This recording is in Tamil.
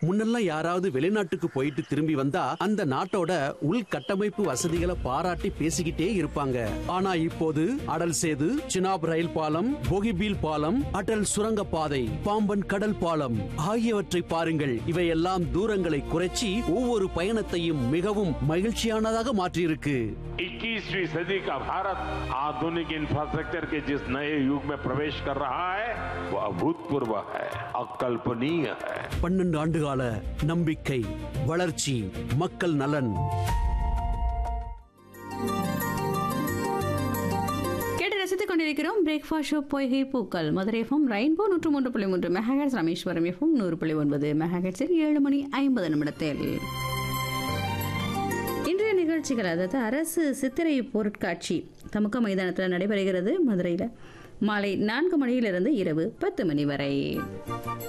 முன்னெல்லாம் யாராவது வெளிநாட்டுக்கு போயிட்டு திரும்பி வந்தா அந்த நாட்டோட உள்கட்டமைப்பு வசதிகளை பாராட்டி பேசிக்கிட்டே இருப்பாங்க ஆனா இப்போது அடல் சேது சினாப் ரயில் பாலம் போகிபீல் பாலம் அடல் சுரங்க பாதை பாம்பன் கடல் பாலம் ஆகியவற்றை பாருங்கள் இவையெல்லாம் தூரங்களை குறைச்சி ஒவ்வொரு பயணத்தையும் மிகவும் மகிழ்ச்சியானதாக மாற்றியிருக்கு 21वीं सदी का भारत आधुनिक इंफ्रास्ट्रक्चर के जिस नए युग में प्रवेश कर रहा है वो अभूतपूर्व है अकल्पनीय है பன்னெண்டு ஆண்டுகால நம்பிக்கை வளர்ச்சி மக்கள் நலன் கேட்டு ரசித்துக் கொண்டிருக்கிறோம் பிரேக்ஃபாஸ்ட் ஷோ பொய்கை பூக்கள் மதுரை எஃப்எம் ரெயின்போ நூற்று மூன்று புள்ளி மூன்று மெகாஹெட்ஸ் ராமேஸ்வரம் எஃப்எம் நூறு புள்ளி ஒன்பது மெகாஹெட்ஸில் ஏழு மணி ஐம்பது நிமிடத்தில் இன்றைய நிகழ்ச்சிகள் அதாவது அரசு சித்திரை பொருட்காட்சி தமுக மைதானத்தில் நடைபெறுகிறது மதுரையில் மாலை நான்கு மணியிலிருந்து இரவு பத்து மணி வரை